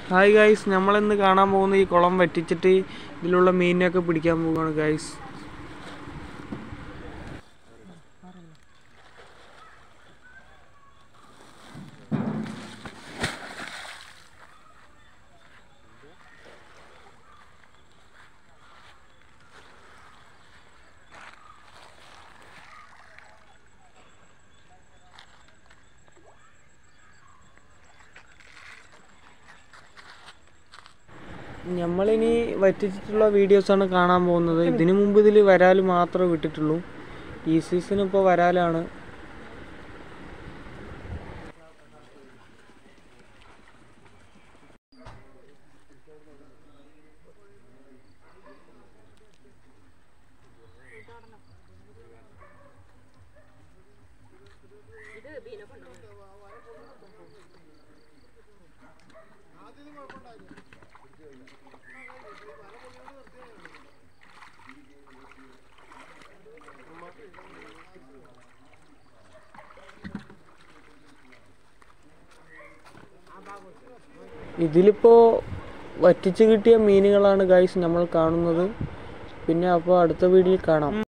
hi guys നമ്മളിന്ന് കാണാൻ പോകുന്ന ഈ കുളം വറ്റിച്ചിട്ട് ഇതിലുള്ള മീനിനെയൊക്കെ പിടിക്കാൻ പോവുകയാണ് ഗൈസ് നമ്മളിനി വറ്റിച്ചിട്ടുള്ള വീഡിയോസാണ് കാണാൻ പോകുന്നത് ഇതിനു മുമ്പ് ഇതിൽ വരാൽ മാത്രമേ വിട്ടിട്ടുള്ളൂ ഈ സീസൺ ഇപ്പോൾ വരാലാണ് ഇതിലിപ്പോൾ വറ്റിച്ച് കിട്ടിയ മീനുകളാണ് ഗൈസ് നമ്മൾ കാണുന്നത് പിന്നെ അപ്പോൾ അടുത്ത വീഡിയോയിൽ കാണാം